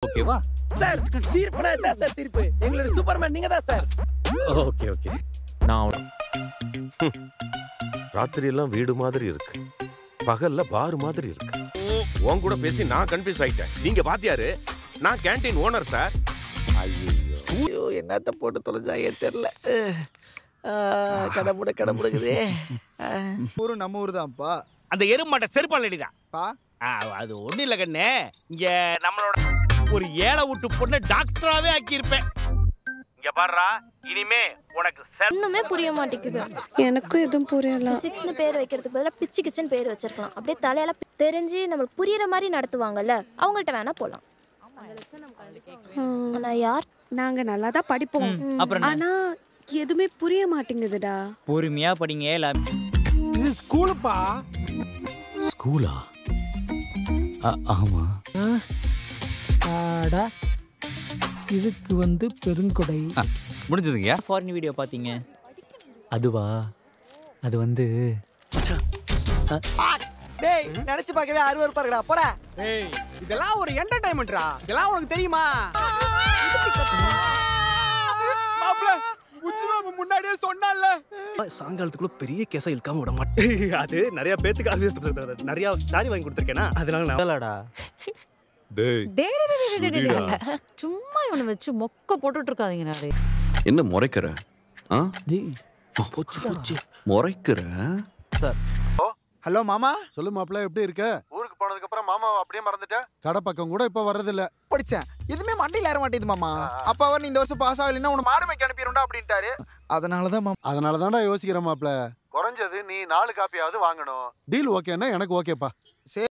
ஓகேவா சார் தீர்ப்புனா இதான் சார் தீர்ப்பு எங்களுடைய சூப்பர்மேன் நீங்க தான் சார் ஓகே ஓகே நான் ராத்திரி எல்லாம் வீடு மாதிரி இருக்கு பகல்ல பார் மாதிரி இருக்கு உன் கூட பேசி நான் கன்ஃபியூஸ் ஆயிட்டேன் நீங்க பாத்தியாரு நான் கேண்டீன் ஓனர் சார் ஐயோ ஐயோ என்னத்த போட்டு தொலைஞ்சாங்க தெரியல கடமுட கடமுடுக்குதே ஊரு நம்ம ஊர் தான்ப்பா அந்த எருமாட்ட செருப்பால் அடிதான் பா அது ஒண்ணும் இல்ல கண்ணே இங்க நம்மளோட ஒரு ஏழை விட்டு பொண்ணு டாக்டராவே ஆக்கியிருப்பேன் இங்க பாடுறா இனிமே உனக்கு செல் ஒண்ணுமே புரிய மாட்டேங்குது எனக்கும் எதுவும் புரியல பிசிக்ஸ்னு பேர் வைக்கிறதுக்கு பதிலா பிச்சு கிச்சன் பேர் வச்சிருக்கலாம் அப்படியே தலையால தெரிஞ்சு நம்மளுக்கு புரியுற மாதிரி நடத்துவாங்கல்ல அவங்கள்ட்ட வேணா போலாம் ஆனா யார் நாங்க நல்லா தான் படிப்போம் அப்புறம் என்ன? ஆனா எதுவுமே புரிய மாட்டேங்குதுடா பொறுமையா படிங்க எல்லாம் இது ஸ்கூலுப்பா ஸ்கூலா ஆ- ஆமா ஆடா இதுக்கு வந்து பெருங்கொடை ஆ, முடிஞ்சதுங்க ஃபாரின் வீடியோ பாத்தீங்க அதுவா அது வந்து டேய் நினைச்சு பார்க்கவே அருவருப்பா இருக்கடா போடா டேய் இதெல்லாம் ஒரு என்டர்டைன்மெண்ட்ரா இதெல்லாம் உனக்கு தெரியுமா மாப்ள உச்சி மாமா முன்னாடியே சொன்னான்ல சாயங்காலத்துக்குள்ள பெரிய கேஸா இழுக்காம விட மாட்டேன் அது நிறைய பேத்துக்கு அது நிறைய சாரி வாங்கி கொடுத்துருக்கேனா அதனால நான் டேய் டேய், டேய், டேய், டேய், டேய், டேய், டேய். சும்மா இவனை வச்சு மொக்க போட்டுட்டு இருக்காதீங்க நாளே என்ன முறைக்கிற ஆ போச்சு போச்சு முறைக்கிற ஹலோ மாமா சொல்லு மாப்பிள்ள எப்படி இருக்க ஊருக்கு போனதுக்கு அப்புறம் மாமாவை அப்படியே மறந்துட்டேன் கடை பக்கம் கூட இப்ப வர்றதில்ல படிச்சேன் எதுவுமே மண்டையில ஏற மாட்டேங்குது மாமா அப்பா அவர் நீ இந்த வருஷம் பாஸ் ஆகலைன்னா உன மாடு மேய்க்க அனுப்பிடும்டா அப்படின்ட்டாரு அதனால தான் மாமா அதனால தான்டா யோசிக்கிறேன் மாப்பிள்ள குறைஞ்சது நீ நாலு காப்பியாவது வாங்கணும் டீல் ஓகேன்னா எனக்கு ஓகேப்பா